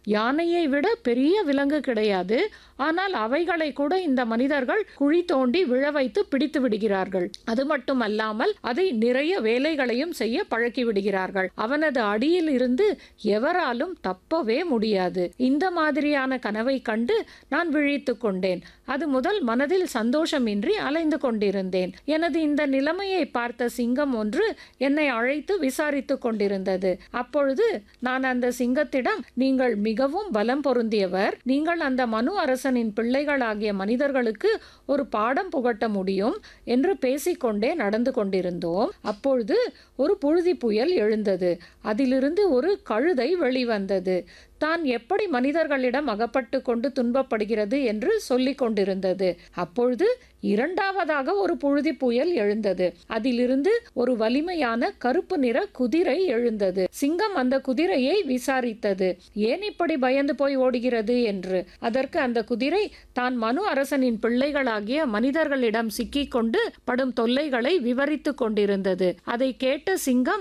யானையை விட பெரிய விலங்கு கிடையாது ஆனால் அவைகளை கூட இந்த மனிதர்கள் குழி தோண்டி விழ வைத்து பிடித்து விடுகிறார்கள் அது மட்டுமல்லாமல் அதை நிறைய வேலைகளையும் செய்ய பழக்கி விடுகிறார்கள் அவனது அடியில் இருந்து எவராலும் தப்பவே முடியாது இந்த மாதிரியான கனவை கண்டு நான் விழித்து கொண்டேன் அது முதல் மனதில் சந்தோஷமின்றி அலைந்து கொண்டிருந்தேன் எனது இந்த நிலைமையை பார்த்த சிங்கம் ஒன்று என்னை அழைத்து விசாரித்து கொண்டிருந்தது அப்பொழுது நான் அந்த சிங்கத்திடம் நீங்கள் மிகவும் பலம் பொருந்தியவர் நீங்கள் அந்த மனு அரசனின் பிள்ளைகளாகிய மனிதர்களுக்கு ஒரு பாடம் புகட்ட முடியும் என்று பேசிக்கொண்டே நடந்து கொண்டிருந்தோம் அப்பொழுது ஒரு புழுதி புயல் எழுந்தது அதிலிருந்து ஒரு கழுதை வெளிவந்தது தான் எப்படி மனிதர்களிடம் அகப்பட்டு கொண்டு துன்பப்படுகிறது என்று சொல்லிக் கொண்டிருந்தது அப்பொழுது இரண்டாவதாக ஒரு புழுதி புயல் எழுந்தது அதிலிருந்து ஒரு வலிமையான கருப்பு நிற குதிரை எழுந்தது சிங்கம் அந்த குதிரையை விசாரித்தது ஏன் இப்படி பயந்து போய் ஓடுகிறது என்று அதற்கு அந்த குதிரை தான் மனு அரசனின் பிள்ளைகளாகிய மனிதர்களிடம் சிக்கிக்கொண்டு படும் தொல்லைகளை விவரித்துக் கொண்டிருந்தது அதை கேட்ட சிங்கம்